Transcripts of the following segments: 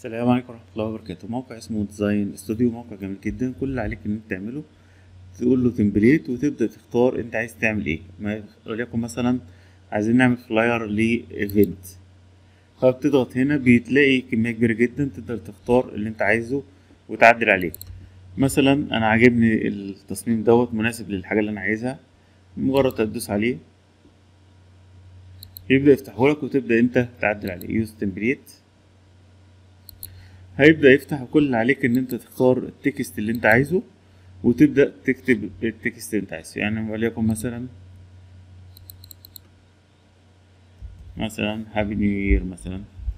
السلام عليكم ورحمة الله وبركاته موقع اسمه ديزاين استوديو موقع جميل جدا كل اللي عليك ان انت تعمله تقول له تمبليت وتبدأ تختار انت عايز تعمل ايه ما- وليكن مثلا عايزين نعمل فلاير لايفنت فبتضغط هنا بتلاقي كمية كبيرة جدا تقدر تختار اللي انت عايزه وتعدل عليه مثلا انا عاجبني التصميم دوت مناسب للحاجة اللي انا عايزها مجرد تدوس عليه يبدأ يفتحه لك وتبدأ انت تعدل عليه يوز تمبليت هيبدأ يفتح كل اللي عليك ان انت تختار التكست اللي انت عايزه وتبدأ تكتب التكست اللي انت عايزه يعني وليكن مثلا مثلا هابي نيو يير مثلا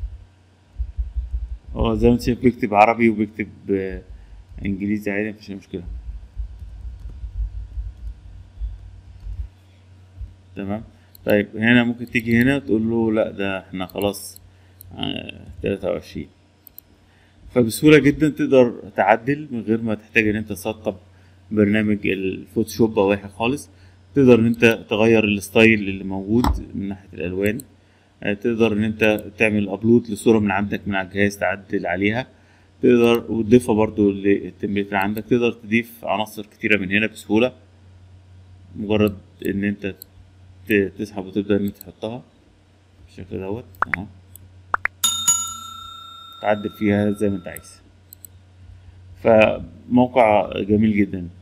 هو زي ما انت شايف بيكتب عربي وبيكتب آه، انجليزي عادي مفيش أي مشكلة تمام طيب هنا ممكن تيجي هنا تقول له لا ده احنا خلاص تلاتة وعشرين فبسهولة جدا تقدر تعدل من غير ما تحتاج ان انت تسطب برنامج الفوتوشوب او اي حاجة خالص تقدر ان انت تغير الستايل اللي موجود من ناحية الالوان آه، تقدر ان انت تعمل ابلود لصورة من عندك من على الجهاز تعدل عليها تقدر وتضيفها برضو للتمبلت اللي عندك تقدر تضيف عناصر كتيرة من هنا بسهولة مجرد ان انت ت- تسحب وتبدأ ان انت تحطها بالشكل دوت اهو تعدل فيها زي ما انت عايز فموقع جميل جدا